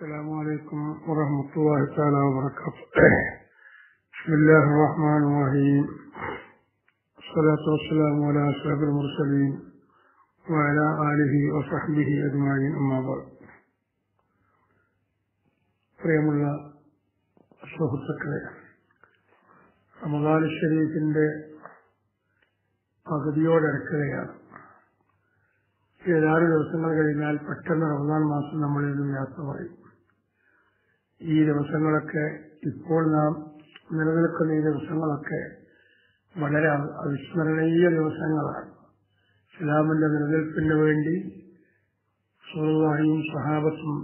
السلام عليكم ورحمة الله تعالى وبركاته بسم الله الرحمن الرحيم الصلاة والسلام على أشرف المرسلين وعلى آله وصحبه أجمعين أما بعد പ്രിയമുള്ള സുഹൃത്തുക്കളെ റമദാൻ ഷരീഫിന്റെ പകുതിയോടടുക്കുകയാണ് ഏതാനും ദിവസങ്ങൾ കഴിഞ്ഞാൽ പെട്ടെന്ന് റമദാൻ മാസം നമ്മളിൽ നിന്നും യാത്ര പറയും ഈ ദിവസങ്ങളൊക്കെ ഇപ്പോൾ നാം നിലനിൽക്കുന്ന ഈ ദിവസങ്ങളൊക്കെ വളരെ അവ- അവിസ്മരണീയ ദിവസങ്ങളാണ് ഇസ്ലാമിന്റെ നിലനിൽപ്പിന് വേണ്ടി സുറുവായും സഹാബത്തും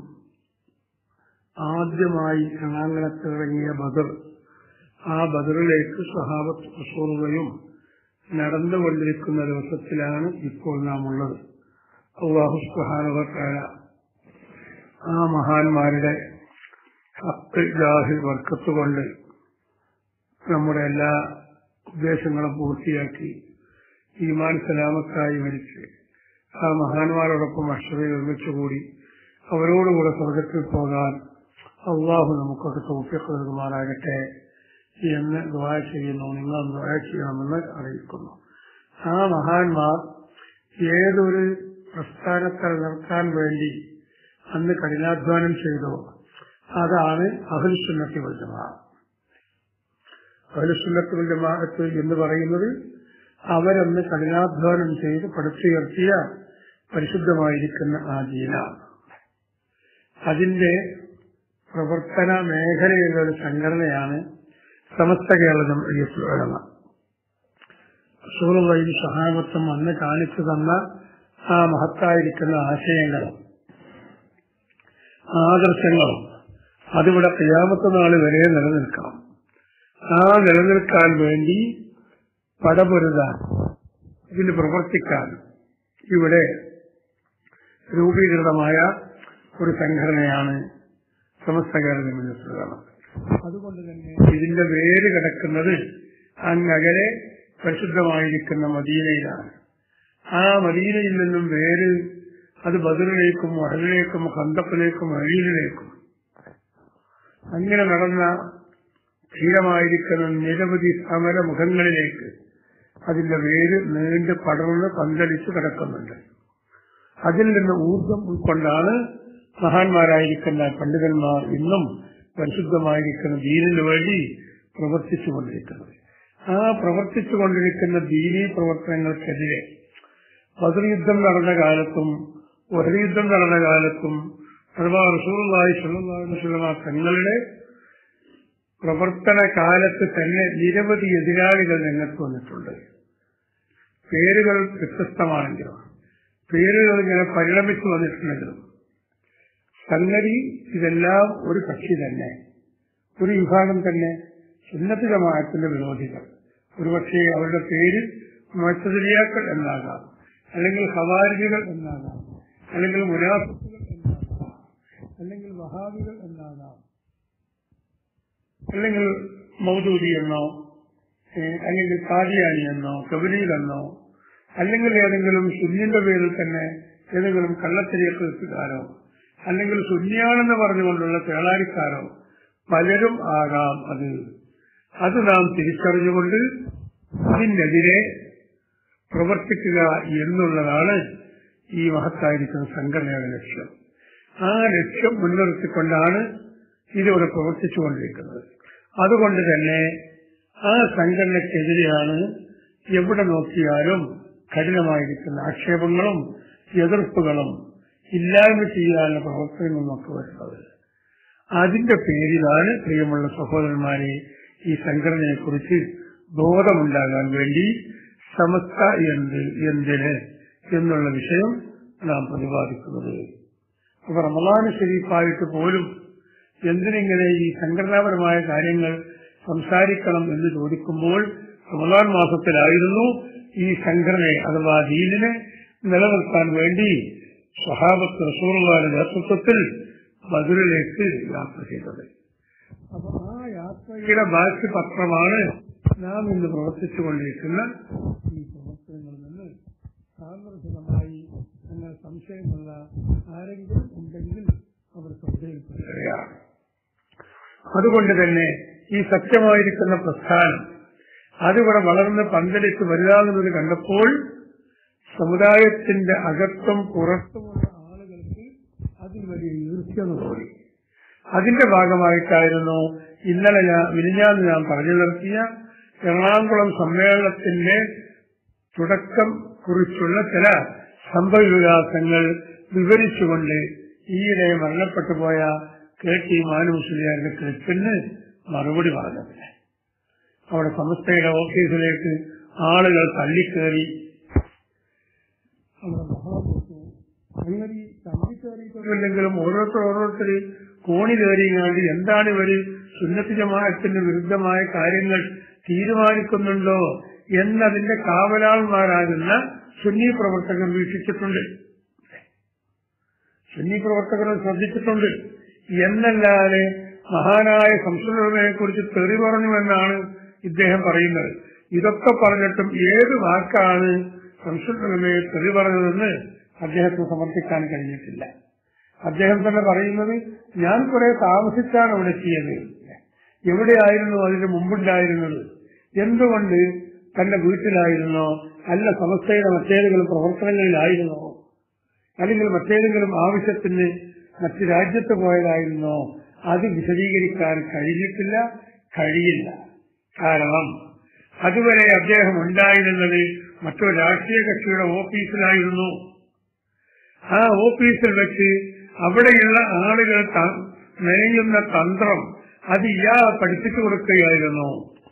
ആദ്യമായി രണാങ്കണത്തിൽ ഇറങ്ങിയ ബദർ ആ ബദറിലേക്ക് സഹാബത്ത് റസൂറുകയും നടന്നുകൊണ്ടിരിക്കുന്ന ദിവസത്തിലാണ് ഇപ്പോൾ നാം ഉള്ളത് അള്ളാഹു സുഹാനുവത്തായ ആ മഹാന്മാരുടെ ഹക്ക് ജാഹിൽ വർക്കത്ത് കൊണ്ട് നമ്മുടെ എല്ലാ ഉദ്ദേശങ്ങളും പൂർത്തിയാക്കി ഈമാൻ സലാമത്തായി മരിച്ച് ആ മഹാന്മാരോടൊപ്പം അക്ഷരയിൽ നിർമ്മിച്ചുകൂടി അവരോടുകൂടെ സ്വർഗത്തിൽ പോകാൻ അള്ളാഹു നമുക്കൊക്കെ തോഫിക്ക് നൽകുമാറാകട്ടെ എന്ന് ദ്വാ ചെയ്യുന്നു നിങ്ങൾ ദ്വാ ചെയ്യണമെന്ന് അറിയിക്കുന്നു ആ മഹാന്മാർ ഏതൊരു പ്രസ്ഥാനത്തെ നിർത്താൻ വേണ്ടി അന്ന് കഠിനാധ്വാനം ചെയ്തോ അതാണ് അഹുൽസുന്നത്തി വൽജമാ അഹുൽസുന്നത്തി വൽജമാഅത്ത് എന്ന് പറയുന്നത് അവരന്ന് കഠിനാധ്വാനം ചെയ്ത് പടുത്തുയർത്തിയ പരിശുദ്ധമായിരിക്കുന്ന ആ ദീനാണ് അതിന്റെ പ്രവർത്തന മേഖലയിലുള്ള ഒരു സംഘടനയാണ് സമസ്ത കേരള ജംഇയ്യത്തുൽ ഉലമ റസൂലുള്ളാഹിയും സഹാബത്തും അന്ന് കാണിച്ചു തന്ന ആ മഹത്തായിരിക്കുന്ന ആശയങ്ങളും ആദർശങ്ങളും അതിവിടെ ക്രിയാമത്ത നാൾ വരെ നിലനിൽക്കണം ആ നിലനിൽക്കാൻ വേണ്ടി പടപൊരുതാൻ ഇതിന് പ്രവർത്തിക്കാൻ ഇവിടെ രൂപീകൃതമായ ഒരു സംഘടനയാണ് സമസ്ത കേരള ജമിനിസ്റ്റുകളാണ് അതുകൊണ്ട് തന്നെ ഇതിന്റെ വേര് കിടക്കുന്നത് അങ്ങകലെ പരിശുദ്ധമായിരിക്കുന്ന മദീനയിലാണ് ആ മദീനയിൽ നിന്നും വേര് അത് ബദറിലേക്കും വഹലിലേക്കും ഖന്തപ്പിലേക്കും അഴീലിലേക്കും അങ്ങനെ നടന്ന ധീരമായിരിക്കുന്ന നിരവധി സമരമുഖങ്ങളിലേക്ക് അതിന്റെ വേര് നീണ്ട് പടർന്ന് പന്തലിച്ച് കിടക്കുന്നുണ്ട് അതിൽ നിന്ന് ഊർജം ഉൾക്കൊണ്ടാണ് മഹാന്മാരായിരിക്കുന്ന പണ്ഡിതന്മാർ ഇന്നും പരിശുദ്ധമായിരിക്കുന്ന ദീനിനു വേണ്ടി പ്രവർത്തിച്ചുകൊണ്ടിരിക്കുന്നത് ആ പ്രവർത്തിച്ചുകൊണ്ടിരിക്കുന്ന ദീനീ പ്രവർത്തനങ്ങൾക്കെതിരെ ബദർ യുദ്ധം നടന്ന കാലത്തും ഒരു യുദ്ധം നടന്ന കാലത്തും അഥവാ റസൂറുള്ളാഹി സ്വല്ലല്ലാഹു അലൈഹി വസല്ലമ തങ്ങളുടെ പ്രവർത്തന കാലത്ത് തന്നെ നിരവധി എതിരാളികൾ രംഗത്ത് വന്നിട്ടുണ്ട് പേരുകൾ വ്യത്യസ്തമാണെങ്കിലും പേരുകൾ ഇങ്ങനെ പരിണമിച്ചു വന്നിട്ടുണ്ടെങ്കിലും സംഗതി ഇതെല്ലാം ഒരു കക്ഷി തന്നെ ഒരു വിഭാഗം തന്നെ സുന്നത്ത് ജമാഅത്തിന്റെ വിരോധികൾ ഒരുപക്ഷെ അവരുടെ പേര് മത്സരിയാക്കൾ എന്നാകാം അല്ലെങ്കിൽ ഹവാരികൾ എന്നാകാം അല്ലെങ്കിൽ മുനാഫിക്കുകൾ എന്നാകാം അല്ലെങ്കിൽ വഹാബികൾ എന്നാകാം അല്ലെങ്കിൽ മൗദൂദി എന്നോ ഏഹ് അല്ലെങ്കിൽ കാദിയാനി എന്നോ കബരീൽ എന്നോ അല്ലെങ്കിൽ ഏതെങ്കിലും സുന്നിന്റെ പേരിൽ തന്നെ ഏതെങ്കിലും കള്ളത്തിരിയക്കാരോ അല്ലെങ്കിൽ സുന്നിയാണെന്ന് പറഞ്ഞുകൊണ്ടുള്ള തേളാരിക്കാരോ പലരും ആകാം അത് അത് നാം തിരിച്ചറിഞ്ഞുകൊണ്ട് അതിനെതിരെ പ്രവർത്തിക്കുക എന്നുള്ളതാണ് ഈ മഹത്തായിരിക്കുന്ന സംഘടനയുടെ ലക്ഷ്യം ആ ലക്ഷ്യം മുൻനിർത്തിക്കൊണ്ടാണ് ഇതിവിടെ പ്രവർത്തിച്ചുകൊണ്ടിരിക്കുന്നത് അതുകൊണ്ട് തന്നെ ആ സംഘടനയ്ക്കെതിരെയാണ് എവിടെ നോക്കിയാലും കഠിനമായിരിക്കുന്ന ആക്ഷേപങ്ങളും എതിർപ്പുകളും ഇല്ലായ്മ ചെയ്യാനുള്ള പ്രവർത്തനങ്ങളുമൊക്കെ വരുന്നത് അതിന്റെ പേരിലാണ് പ്രിയമുള്ള സഹോദരന്മാരെ ഈ സംഘടനയെക്കുറിച്ച് ബോധമുണ്ടാകാൻ വേണ്ടി സമസ്ത എന്ത് എന്തിന് എന്നുള്ള വിഷയം നാം പ്രതിപാദിക്കുന്നത് അപ്പൊ റമലാന് ഷരീഫായിട്ട് പോലും എന്തിനിങ്ങനെ ഈ സംഘടനാപരമായ കാര്യങ്ങൾ സംസാരിക്കണം എന്ന് ചോദിക്കുമ്പോൾ റമലാൻ മാസത്തിലായിരുന്നു ഈ സംഘടനയെ അഥവാ ദീനിനെ നിലനിർത്താൻ വേണ്ടി സ്വഹാബത്ത് റസൂറുള്ളാരുടെ നേതൃത്വത്തിൽ ബദറിലേക്ക് യാത്ര ചെയ്തത് അപ്പൊ ആ യാത്രയുടെ ബാക്കി പത്രമാണ് നാം ഇന്ന് പ്രവർത്തിച്ചുകൊണ്ടിരിക്കുന്ന ഈ പ്രവർത്തനങ്ങളിൽ നിന്ന് സാന്ദർഭികമായി നിങ്ങൾ സംശയമുള്ള ആരെങ്കിലും ഉണ്ടെങ്കിൽ അവർ ശ്രദ്ധയിൽപ്പെടുക അതുകൊണ്ട് തന്നെ ഈ സത്യമായിരിക്കുന്ന പ്രസ്ഥാനം അതിവിടെ വളർന്ന് പന്തലിച്ച് വലുതാകുന്നത് കണ്ടപ്പോൾ സമുദായത്തിന്റെ അകത്തും പുറത്തുമുള്ള ആളുകൾക്ക് അതിൽ വലിയ ഈർഷ്യം തോന്നി അതിന്റെ ഭാഗമായിട്ടായിരുന്നു ഇന്നലെ ഞാൻ വിരിഞ്ഞാന്ന് ഞാൻ പറഞ്ഞു നിർത്തിയ എറണാകുളം സമ്മേളനത്തിന്റെ തുടക്കം കുറിച്ചുള്ള ചില സംഭവവികാസങ്ങൾ വിവരിച്ചുകൊണ്ട് ഈയിടെ മരണപ്പെട്ടു പോയ കെ ടി മാനുമുസ്ലിയാരുടെ ക്ലിപ്പിന് മറുപടി പറഞ്ഞത് അവിടെ സമസ്തയുടെ ഓഫീസിലേക്ക് ആളുകൾ തള്ളിക്കേറി അവിടെ ബഹളം വെച്ചു. അങ്ങനെ ഈ തള്ളിക്കേറിയിട്ടില്ലെങ്കിലും ഓരോരുത്തർ ഓരോരുത്തർ കോണി കയറിയാണ്ട് എന്താണ് ഇവര് സുന്നത്ത് ജമാഅത്തിന് വിരുദ്ധമായ കാര്യങ്ങൾ തീരുമാനിക്കുന്നുണ്ടോ എന്നതിന്റെ കാവലാൾമാരാകുന്ന സുന്നി പ്രവർത്തകർ വീക്ഷിച്ചിട്ടുണ്ട് സുന്നി പ്രവർത്തകർ ശ്രദ്ധിച്ചിട്ടുണ്ട് എന്നല്ലാതെ മഹാനായ സംസ്കൃതയെ കുറിച്ച് തെറി പറഞ്ഞുവെന്നാണ് ഇദ്ദേഹം പറയുന്നത് ഇതൊക്കെ പറഞ്ഞിട്ടും ഏത് വാക്കാണ് സംസ്കൃതയെ തെറി പറഞ്ഞതെന്ന് അദ്ദേഹത്തിന് സമർത്ഥിക്കാൻ കഴിഞ്ഞിട്ടില്ല അദ്ദേഹം തന്നെ പറയുന്നത് ഞാൻ കുറെ താമസിച്ചാണ് അവിടെ എത്തിയത് എവിടെയായിരുന്നു അതിന് മുമ്പുണ്ടായിരുന്നത് എന്തുകൊണ്ട് തന്റെ വീട്ടിലായിരുന്നോ അല്ല സമസ്തയുടെ മറ്റേതെങ്കിലും പ്രവർത്തനങ്ങളിലായിരുന്നോ അല്ലെങ്കിൽ മറ്റേതെങ്കിലും ആവശ്യത്തിന് മറ്റു രാജ്യത്ത് പോയതായിരുന്നോ അത് വിശദീകരിക്കാൻ കഴിഞ്ഞിട്ടില്ല കഴിയില്ല കാരണം അതുവരെ അദ്ദേഹം ഉണ്ടായിരുന്നത് മറ്റൊരു രാഷ്ട്രീയ കക്ഷിയുടെ ഓഫീസിലായിരുന്നു ആ ഓഫീസിൽ വെച്ച് അവിടെയുള്ള ആളുകൾ ത- മെനയുന്ന തന്ത്രം അത് ഇയാൾ പഠിപ്പിച്ചു കൊടുക്കുകയായിരുന്നു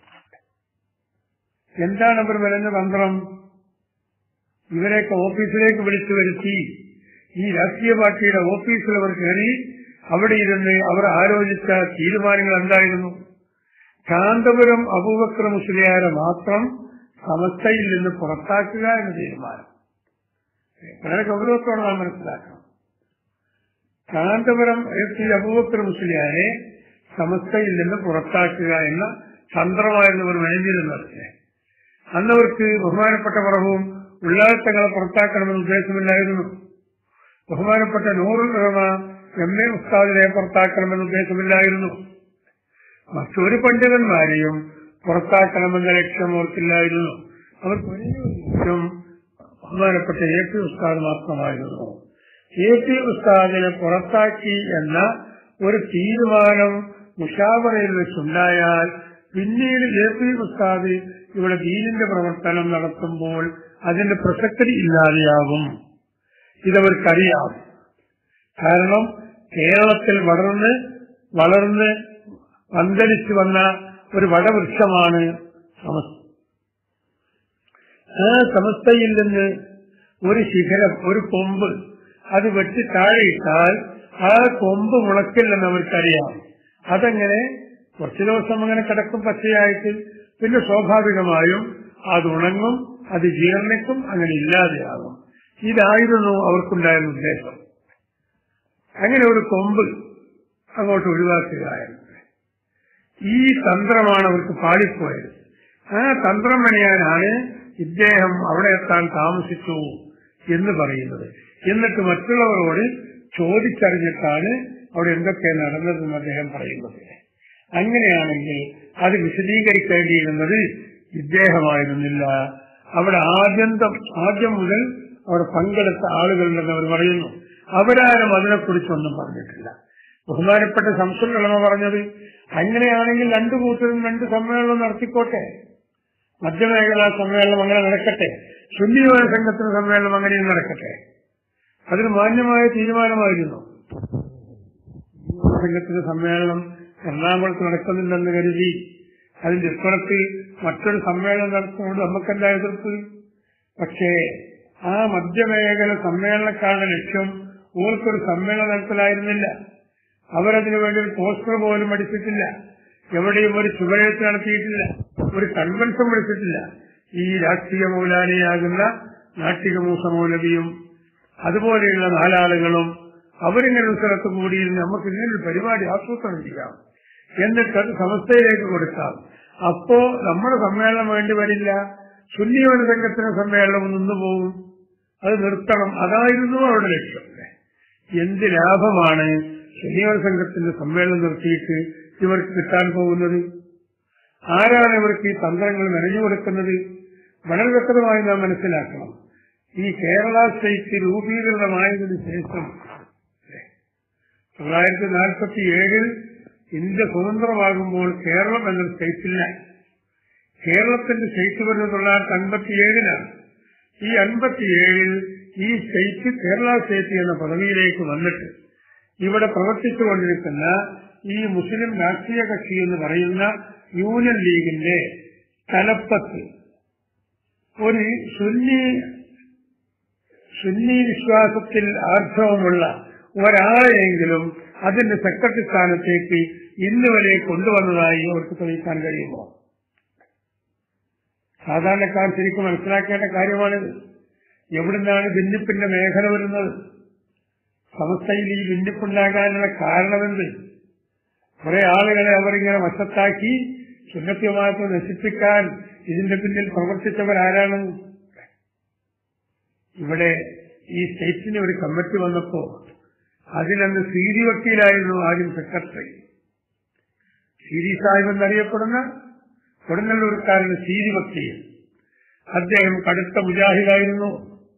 എന്താണ് അവർ മെനഞ്ഞ തന്ത്രം ഇവരെയൊക്കെ ഓഫീസിലേക്ക് വിളിച്ചു വരുത്തി ഈ രാഷ്ട്രീയ പാർട്ടിയുടെ ഓഫീസിൽ അവർ കയറി അവിടെ ഇരുന്ന് അവർ ആലോചിച്ച തീരുമാനങ്ങൾ എന്തായിരുന്നു കാന്തപുരം അബൂബക്കർ മുസ്ലിയാരെ മാത്രം സമസ്തയിൽ നിന്ന് പുറത്താക്കുക എന്ന തീരുമാനം വളരെ ഗൗരവത്തോടെ നാം മനസ്സിലാക്കണം കാന്തപുരം എസ് സി അബൂബക്കർ മുസ്ലിയാരെ സമസ്തയിൽ നിന്ന് പുറത്താക്കുക എന്ന തന്ത്രമായിരുന്നു അവർ മെനഞ്ഞിരുന്നത് അന്നവർക്ക് ബഹുമാനപ്പെട്ട പറവും ഉള്ളാത്തങ്ങളെ പുറത്താക്കണമെന്ന് ഉദ്ദേശമില്ലായിരുന്നു ബഹുമാനപ്പെട്ട നൂറുൽ റഹ്മ എം എ ഉസ്താദിനെ പുറത്താക്കണമെന്ന് ഉദ്ദേശമില്ലായിരുന്നു മറ്റൊരു പണ്ഡിതന്മാരെയും പുറത്താക്കണമെന്ന ലക്ഷ്യം അവർക്കില്ലായിരുന്നു അവർക്ക് ഒരേ ഒരു ലക്ഷ്യം ബഹുമാനപ്പെട്ട എ പി ഉസ്താദ് മാത്രമായിരുന്നു എ പി ഉസ്താദിനെ പുറത്താക്കി എന്ന ഒരു തീരുമാനം മുഷാവറയിൽ വെച്ചുണ്ടായാൽ പിന്നീട് എ പി ഉസ്താദ് ഇവിടെ ദീനിന്റെ പ്രവർത്തനം നടത്തുമ്പോൾ അതിന്റെ പ്രസക്തി ഇല്ലാതെയാകും ഇതവർക്കറിയാം കാരണം കേരളത്തിൽ വളർന്ന് വളർന്ന് പന്തലിച്ചു വന്ന ഒരു വടവൃക്ഷമാണ് സമസ്ത ആ സമസ്തയിൽ നിന്ന് ഒരു ശിഖരം ഒരു കൊമ്പ് അത് വെട്ടി താഴെയിട്ടാൽ ആ കൊമ്പ് മുളക്കില്ലെന്ന് അവർക്കറിയാം അതെങ്ങനെ കുറച്ചു ദിവസം അങ്ങനെ കിടക്കും പച്ചയായിട്ട് പിന്നെ സ്വാഭാവികമായും അത് ഉണങ്ങും അത് ജീർണിക്കും അങ്ങനെ ഇല്ലാതെയാകും ഇതായിരുന്നു അവർക്കുണ്ടായിരുന്ന ഉദ്ദേശം അങ്ങനെ ഒരു കൊമ്പ് അങ്ങോട്ട് ഒഴിവാക്കുകയായിരുന്നു ഈ തന്ത്രമാണ് അവർക്ക് പാളിപ്പോയത് ആ തന്ത്രം മെനയാനാണ് ഇദ്ദേഹം അവിടെ എത്താൻ താമസിച്ചു എന്ന് പറയുന്നത് എന്നിട്ട് മറ്റുള്ളവരോട് ചോദിച്ചറിഞ്ഞിട്ടാണ് അവിടെ എന്തൊക്കെ നടന്നതെന്ന് അദ്ദേഹം പറയുന്നത് അങ്ങനെയാണെങ്കിൽ അത് വിശദീകരിക്കേണ്ടിയിരുന്നത് ഇദ്ദേഹമായിരുന്നില്ല അവിടെ ആദ്യന്തം ആദ്യം മുതൽ അവിടെ പങ്കെടുത്ത ആളുകളുണ്ടെന്ന് അവർ പറയുന്നു അവരാരും അതിനെക്കുറിച്ചൊന്നും പറഞ്ഞിട്ടില്ല ബഹുമാനപ്പെട്ട സംശയങ്ങളെന്ന് പറഞ്ഞത് അങ്ങനെയാണെങ്കിൽ രണ്ടു കൂട്ടരും രണ്ട് സമ്മേളനം നടത്തിക്കോട്ടെ മധ്യമേഖലാ സമ്മേളനം അങ്ങനെ നടക്കട്ടെ സുന്നിയോജ സംഘത്തിന് സമ്മേളനം അങ്ങനെയും നടക്കട്ടെ അതിന് മാന്യമായ തീരുമാനമായിരുന്നു സംഘത്തിന്റെ സമ്മേളനം എറണാകുളത്ത് നടക്കുന്നുണ്ടെന്ന് കരുതി അതിന്റെ ഇപ്പുറത്ത് മറ്റൊരു സമ്മേളനം നടത്തുന്നത് നമുക്കെന്താ എതിർപ്പ് പക്ഷേ ആ മധ്യമേഖല സമ്മേളനക്കാരുടെ ലക്ഷ്യം ഓർക്കൊരു സമ്മേളനം നടത്തലായിരുന്നില്ല അവരതിനു വേണ്ടി ഒരു പോസ്റ്റർ പോലും അടിച്ചിട്ടില്ല എവിടെയും ഒരു ചുവരെഴുത്ത് നടത്തിയിട്ടില്ല ഒരു കൺവെൻഷൻ വിളിച്ചിട്ടില്ല ഈ രാഷ്ട്രീയ മൗലാനിയാകുന്ന നാട്ടിക മൂസ മൗലവിയും അതുപോലെയുള്ള നാലാളുകളും അവരിങ്ങനെ ഒരു സ്ഥലത്ത് കൂടിയിരുന്ന് നമുക്ക് ഇങ്ങനൊരു പരിപാടി ആസൂത്രണം ചെയ്യാം എന്നിട്ട് അത് സമസ്തയിലേക്ക് കൊടുക്കാം അപ്പോ നമ്മുടെ സമ്മേളനം വേണ്ടി വരില്ല സുന്നിയോന സംഘത്തിന് സമ്മേളനം നിന്നുപോകും അത് നിർത്തണം അതായിരുന്നു അവരുടെ ലക്ഷ്യം എന്ത് ലാഭമാണ് സുന്നിയോന സംഘത്തിന്റെ സമ്മേളനം നിർത്തിയിട്ട് ഇവർക്ക് കിട്ടാൻ പോകുന്നത് ആരാണ് ഇവർക്ക് ഈ തന്ത്രങ്ങൾ മെനഞ്ഞു കൊടുക്കുന്നത് വളരെ വ്യക്തമായി നാം മനസ്സിലാക്കണം ഈ കേരള സ്റ്റേറ്റ് രൂപീകൃതമായതിനു ശേഷം തൊള്ളായിരത്തി നാൽപ്പത്തി ഏഴിൽ ഇന്ത്യ സ്വതന്ത്രമാകുമ്പോൾ കേരളം എന്നൊരു സ്റ്റേറ്റില്ല കേരളത്തിന്റെ സ്റ്റേറ്റ് വരുന്നത് തൊള്ളായിരത്തി അൻപത്തിയേഴിലാണ് ഈ അൻപത്തിയേഴിൽ ഈ സ്റ്റേറ്റ് കേരള സ്റ്റേറ്റ് എന്ന പദവിയിലേക്ക് വന്നിട്ട് ഇവിടെ പ്രവർത്തിച്ചുകൊണ്ടിരിക്കുന്ന ഈ മുസ്ലിം രാഷ്ട്രീയ കക്ഷി എന്ന് പറയുന്ന യൂണിയൻ ലീഗിന്റെ തലപ്പത്ത് ഒരു സുന്നി സുന്നി വിശ്വാസത്തിൽ ആർജവമുള്ള ഒരാളെയെങ്കിലും അതിന്റെ സെക്രട്ടറി സ്ഥാനത്തേക്ക് ഇന്ന് വരെ കൊണ്ടുവന്നതായി അവർക്ക് തെളിയിക്കാൻ കഴിയുമോ സാധാരണക്കാർ ശരിക്കും മനസ്സിലാക്കേണ്ട കാര്യമാണിത് എവിടുന്നാണ് ഭിന്നിപ്പിന്റെ മേഖല വരുന്നത് സമസ്തയിൽ ഈ ഭിന്നിപ്പുണ്ടാകാനുള്ള കാരണമെന്ത് കുറെ ആളുകളെ അവരിങ്ങനെ വശത്താക്കി സുന്നത്യമായിട്ട് നശിപ്പിക്കാൻ ഇതിന്റെ പിന്നിൽ പ്രവർത്തിച്ചവരാരാണ് ഇവിടെ ഈ സ്റ്റേറ്റിന് ഒരു കമ്മിറ്റി വന്നപ്പോ അതിനന്ന് സീരി വക്കീലായിരുന്നു ആദ്യം സെക്രട്ടറി സീരി സാഹിബ് എന്നറിയപ്പെടുന്ന കൊടുങ്ങല്ലൂർക്കാരന് സീരി വക്കീൽ അദ്ദേഹം കടുത്ത മുജാഹിദായിരുന്നു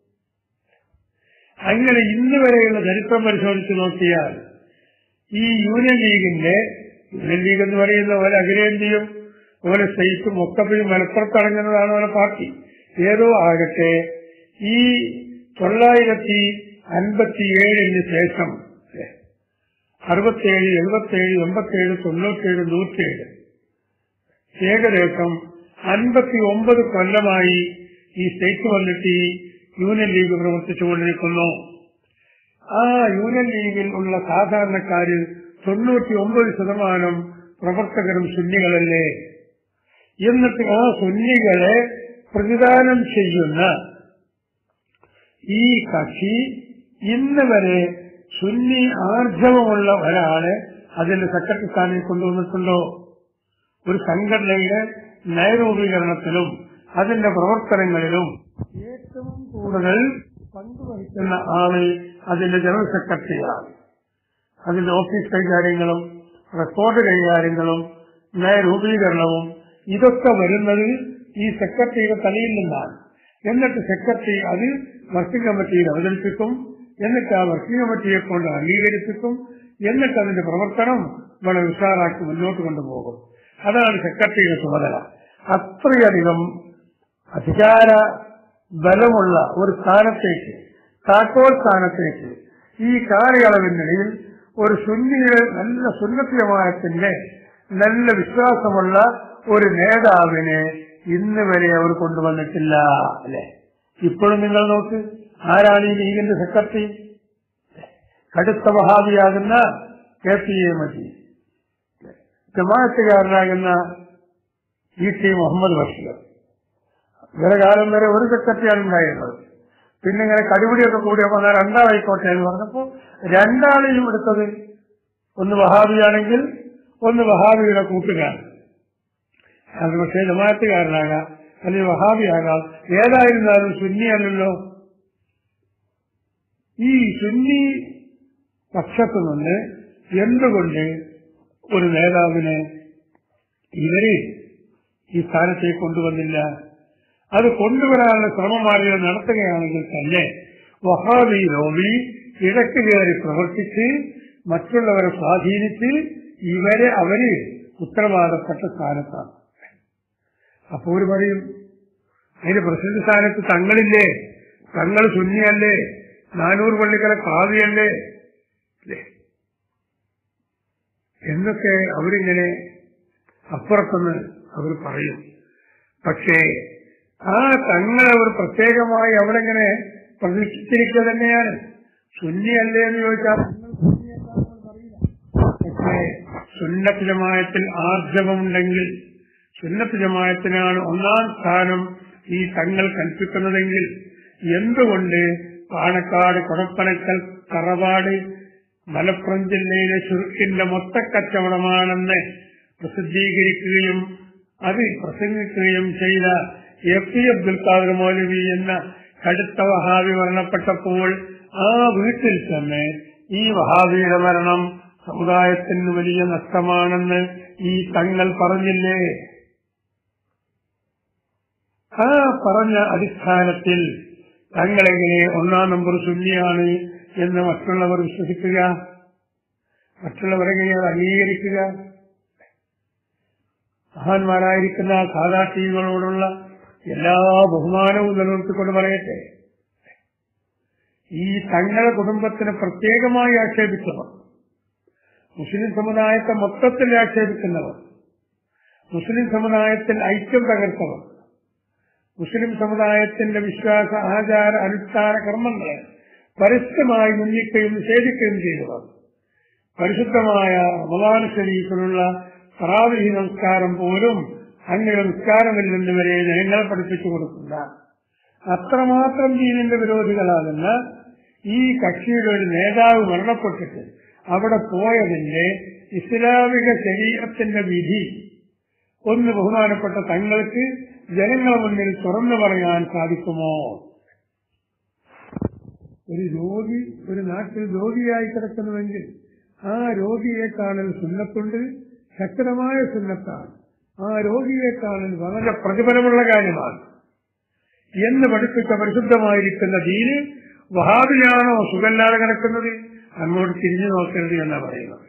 അങ്ങനെ ഇന്ന് വരെയുള്ള ചരിത്രം പരിശോധിച്ച് നോക്കിയാൽ ഈ യൂണിയൻ ലീഗിന്റെ യൂണിയൻ ലീഗ് എന്ന് പറയുന്ന പോലെ അഖിലേന്ത്യയും ഓരോ സ്റ്റേറ്റും ഒക്കെ പോയി മലപ്പുറത്തടങ്ങുന്നതാണ് ഓരോ പാർട്ടി ഏതോ ആകട്ടെ ഈ തൊള്ളായിരത്തി അൻപത്തിയേഴിന് ശേഷം അറുപത്തേഴ് എഴുപത്തേഴ് എൺപത്തേഴ് തൊണ്ണൂറ്റേഴ് നൂറ്റേഴ് ഏകദേശം അൻപത്തി ഒമ്പത് കൊല്ലമായി ഈ സ്റ്റേറ്റ് വന്നിട്ട് ഈ യൂണിയൻ ലീഗ് പ്രവർത്തിച്ചുകൊണ്ടിരിക്കുന്നു ആ യൂണിയൻ ലീഗിൽ ഉള്ള സാധാരണക്കാരിൽ തൊണ്ണൂറ്റി ഒമ്പത് ശതമാനം പ്രവർത്തകരും സുന്നികളല്ലേ എന്നിട്ട് ആ സുന്നികളെ പ്രതിദാനം ചെയ്യുന്ന ഈ കക്ഷി ഇന്ന് വരെ സുന്നി ആർജവമുള്ള ഒരാളെ അതിന്റെ സെക്രട്ടറി സ്ഥാനിൽ കൊണ്ടുവന്നിട്ടുണ്ടോ ഒരു സംഘടനയുടെ നയരൂപീകരണത്തിലും അതിന്റെ പ്രവർത്തനങ്ങളിലും ഏറ്റവും കൂടുതൽ പങ്കുവഹിക്കുന്ന ആള് അതിന്റെ ജനറൽ സെക്രട്ടറിയാണ് അതിന്റെ ഓഫീസ് കൈകാര്യങ്ങളും റെക്കോർഡ് കൈകാര്യങ്ങളും നയരൂപീകരണവും ഇതൊക്കെ വരുന്നത് ഈ സെക്രട്ടറിയുടെ തലയിൽ നിന്നാണ് എന്നിട്ട് സെക്രട്ടറി അത് വർക്കിംഗ് കമ്മിറ്റിയിൽ അവതരിപ്പിക്കും എന്നിട്ട് ആ വർക്കിംഗ് കമ്മിറ്റിയെ കൊണ്ട് അംഗീകരിപ്പിക്കും എന്നിട്ട് അതിന്റെ പ്രവർത്തനം വളരെ ഉഷാറാക്കി മുന്നോട്ട് കൊണ്ടുപോകും അതാണ് സെക്രട്ടറിയുടെ ചുമതല അത്രയധികം അധികാര ബലമുള്ള ഒരു സ്ഥാനത്തേക്ക് താക്കോൽ സ്ഥാനത്തേക്ക് ഈ കാലയളവിനിടയിൽ ഒരു സുന്നിയുടെ നല്ല സുന്നത്തിയമായത്തിന്റെ നല്ല വിശ്വാസമുള്ള ഒരു നേതാവിനെ ഇന്ന് വരെ അവർ കൊണ്ടുവന്നിട്ടില്ല അല്ലെ ഇപ്പോഴും നിങ്ങൾ നോക്ക് ആരാണ് ഈ ലീഗിന്റെ സെക്രട്ടറി കടുത്ത വഹാബിയാകുന്ന കെ പി എ മതി ജമാഅത്തുകാരനാകുന്ന ഇ ടി മുഹമ്മദ് ബഷീർ ഇവരെ കാലം വരെ ഒരു സെക്രട്ടറിയാണ് ഉണ്ടായിരുന്നത് പിന്നെ ഇങ്ങനെ കടിപിടിയൊക്കെ കൂടിയപ്പോൾ എന്നാൽ രണ്ടാളായിക്കോട്ടെ എന്ന് പറഞ്ഞപ്പോൾ രണ്ടാളെയും എടുത്തത് ഒന്ന് വഹാബിയാണെങ്കിൽ ഒന്ന് വഹാബിയുടെ കൂട്ടുകാരൻ അത് പക്ഷേ ജമാഅത്തുകാരനാകാം അല്ലെങ്കിൽ വഹാബിയാകാം ഏതായിരുന്നാലും സുന്നിയല്ലല്ലോ ഈ സുന്നി പക്ഷത്തു നിന്ന് എന്തുകൊണ്ട് ഒരു നേതാവിനെ ഇവര് ഈ സ്ഥാനത്തേക്ക് കൊണ്ടുവന്നില്ല അത് കൊണ്ടുവരാനുള്ള ശ്രമമാരികൾ നടത്തുകയാണെങ്കിൽ തന്നെ വഹാബി ലോബി ഇടയ്ക്ക് കയറി പ്രവർത്തിച്ച് മറ്റുള്ളവരെ സ്വാധീനിച്ച് ഇവരെ അവര് ഉത്തരവാദപ്പെട്ട സ്ഥാനത്താണ് അപ്പോൾ ഒരു പറയും അതിന്റെ പ്രസിഡന്റ് സ്ഥാനത്ത് തങ്ങളില്ലേ തങ്ങൾ സുന്നിയല്ലേ നാനൂറ് പള്ളിക്കല കാവിയല്ലേ ഇല്ലേ? എന്നൊക്കെ അവരിങ്ങനെ അപ്പുറത്തുനിന്ന് അവർ പറയും പക്ഷേ ആ തങ്ങളെ അവർ പ്രത്യേകമായി അവിടെ ഇങ്ങനെ പ്രതീക്ഷിച്ചിരിക്കുക തന്നെയാണ് സുന്നിയല്ലേ എന്ന് ചോദിച്ചാൽ തങ്ങൾ സുന്നിയല്ലാന്ന് പറയില്ല പക്ഷേ സുന്നത്ത് ജമായത്തിൽ ആർജവമുണ്ടെങ്കിൽ സുന്നത്ത് ജമായത്തിനാണ് ഒന്നാം സ്ഥാനം ഈ തങ്ങൾ കൽപ്പിക്കുന്നതെങ്കിൽ എന്തുകൊണ്ട് പാണക്കാട് കൊടപ്പനക്കൽ തറവാട് മലപ്പുറം ജില്ലയിലെ ചുരുക്കിന്റെ മൊത്തക്കച്ചവടമാണെന്ന് പ്രസിദ്ധീകരിക്കുകയും അത് പ്രസംഗിക്കുകയും ചെയ്ത എ പി അബ്ദുൽ ഖാദർ മൗലവി എന്ന കടുത്ത വഹാബി മരണപ്പെട്ടപ്പോൾ ആ വീട്ടിൽ തന്നെ ഈ വഹാബിയുടെ മരണം സമുദായത്തിന് വലിയ നഷ്ടമാണെന്ന് ഈ തങ്ങൾ പറഞ്ഞില്ലേ ആ പറഞ്ഞ അടിസ്ഥാനത്തിൽ തങ്ങളെങ്ങനെ ഒന്നാം നമ്പർ സുന്നിയാണ് എന്ന് മറ്റുള്ളവർ വിശ്വസിക്കുക മറ്റുള്ളവരെങ്ങനെ അത് അംഗീകരിക്കുക മഹാന്മാരായിരിക്കുന്ന സാധാർത്ഥികളോടുള്ള എല്ലാ ബഹുമാനവും നിലനിർത്തിക്കൊണ്ട് പറയട്ടെ ഈ തങ്ങളുടെ കുടുംബത്തിനെ പ്രത്യേകമായി ആക്ഷേപിച്ചവർ മുസ്ലിം സമുദായത്തെ മൊത്തത്തിൽ ആക്ഷേപിക്കുന്നവർ മുസ്ലിം സമുദായത്തിൽ ഐക്യം തകർത്തവർ മുസ്ലിം സമുദായത്തിന്റെ വിശ്വാസ ആചാര അനുഷ്ഠാന കർമ്മങ്ങളെ പരസ്യമായി നിന്ദിക്കുകയും നിഷേധിക്കുകയും ചെയ്തവർ പരിശുദ്ധമായ റമദാൻ ഷരീഫിലുള്ള തറാവിഹി നമസ്കാരം പോലും അങ്ങനെ നിസ്കാരമില്ലെന്നവരെ ജനങ്ങളെ പഠിപ്പിച്ചു കൊടുക്കുന്ന അത്രമാത്രം ദീനിന്റെ വിരോധികളാകുന്ന ഈ കക്ഷിയുടെ ഒരു നേതാവ് മരണപ്പെട്ടിട്ട് അവിടെ പോയതിന്റെ ഇസ്ലാമിക ശരീരത്തിന്റെ വിധി ഒന്ന് ബഹുമാനപ്പെട്ട തങ്ങൾക്ക് ജനങ്ങളെ മുന്നിൽ തുറന്നു പറയാൻ സാധിക്കുമോ ഒരു രോഗി ഒരു നാട്ടിൽ രോഗിയായി കിടക്കുന്നുവെങ്കിൽ ആ രോഗിയെ കാണൽ സുന്നത്തുണ്ട് ശക്തമായ സുന്നത്താണ് ആ രോഗിയെ കാണൽ വളരെ പ്രതിഫലമുള്ള കാര്യമാണ് എന്ന് പഠിപ്പിച്ച പരിശുദ്ധമായിരിക്കുന്ന ദീന് വഹാബിയാണോ സുഖല്ലാതെ കിടക്കുന്നത് അങ്ങോട്ട് തിരിഞ്ഞു നോക്കരുത് എന്നാ പറയുന്നത്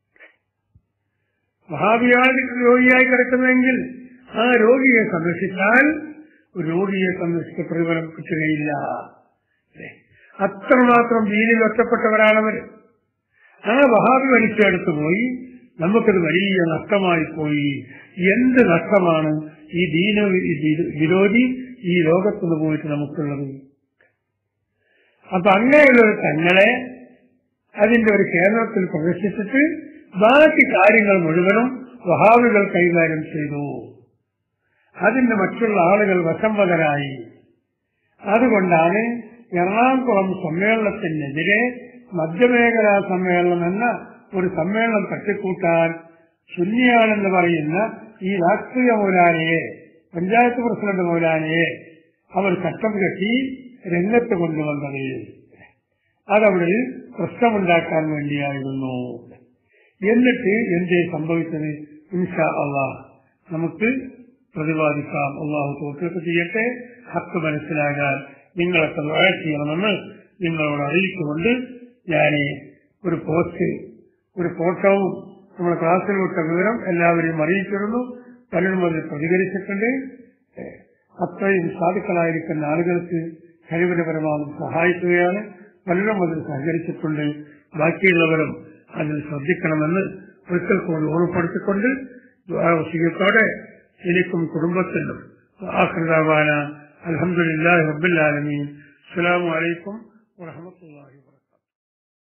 വഹാബിയാണ് രോഗിയായി കിടക്കുന്നതെങ്കിൽ ആ രോഗിയെ സന്ദർശിച്ചാൽ രോഗിയെ സന്ദർശിച്ച പ്രതിഫലം കിട്ടുകയില്ല അല്ലേ? അത്രമാത്രം ദീനിൽ ഒറ്റപ്പെട്ടവരാണവർ ആ വഹാബി വലിച്ചെടുത്തു പോയി നമുക്കത് വലിയ നഷ്ടമായി പോയി എന്ത് നഷ്ടമാണ് ഈ ദീന വി- വിരോധി ഈ ലോകത്തുനിന്ന് പോയിട്ട് നമുക്കുള്ളത് അപ്പൊ അങ്ങനെയുള്ളൊരു തങ്ങളെ അതിന്റെ ഒരു കേന്ദ്രത്തിൽ പ്രദർശിച്ചിട്ട് ബാക്കി കാര്യങ്ങൾ മുഴുവനും വഹാബികൾ കൈകാര്യം ചെയ്തു അതിന് മറ്റുള്ള ആളുകൾ വശംവതരായി അതുകൊണ്ടാണ് എറണാകുളം സമ്മേളനത്തിനെതിരെ മധ്യമേഖലാ സമ്മേളനം എന്ന ഒരു സമ്മേളനം തട്ടിക്കൂട്ടാൻ സുന്നിയാണെന്ന് പറയുന്ന ഈ രാഷ്ട്രീയ മൗലാനയെ പഞ്ചായത്ത് പ്രസിഡന്റ് മൗലാനയെ അവർ ചട്ടം കെട്ടി രംഗത്ത് കൊണ്ടുവന്നത് അതവിടെ പ്രശ്നമുണ്ടാക്കാൻ വേണ്ടിയായിരുന്നു എന്നിട്ട് എന്തേ സംഭവിച്ചത് ഇൻഷാ അള്ളാഹ് നമുക്ക് പ്രതിപാദിക്കാം അള്ളാഹു തോക്കൊക്കെ ചെയ്യട്ടെ ഹക്ക് മനസ്സിലാകാൻ നിങ്ങളൊക്കെ ദുആ ചെയ്യണമെന്ന് നിങ്ങളോട് അറിയിച്ചുകൊണ്ട് ഞാൻ ഒരു പോസ്റ്റ് ഒരു ഫോട്ടോവും നമ്മുടെ ക്ലാസ്സിൽ വിട്ട വിവരം എല്ലാവരെയും അറിയിച്ചിരുന്നു പലരും അതിൽ പ്രതികരിച്ചിട്ടുണ്ട് ഏഹ് അത്രയും സാധുക്കളായിരിക്കുന്ന ആളുകൾക്ക് കഴിവിന്റെ പരമാവധി സഹായിക്കുകയാണ് പലരും അതിൽ സഹകരിച്ചിട്ടുണ്ട് ബാക്കിയുള്ളവരും അതിൽ ശ്രദ്ധിക്കണമെന്ന് ഒരിക്കൽ കൂടി ഓർമ്മപ്പെടുത്തിക്കൊണ്ട് വസീയത്തോടെ എനിക്കും കുടുംബത്തിനും ആഹ്ലാന അലഹമുല്ലാ റബ്ബുല്ലാലമീൻ അസ്സലാമു അലൈക്കും വറഹമത്തുള്ളാഹി വബറകാതുഹു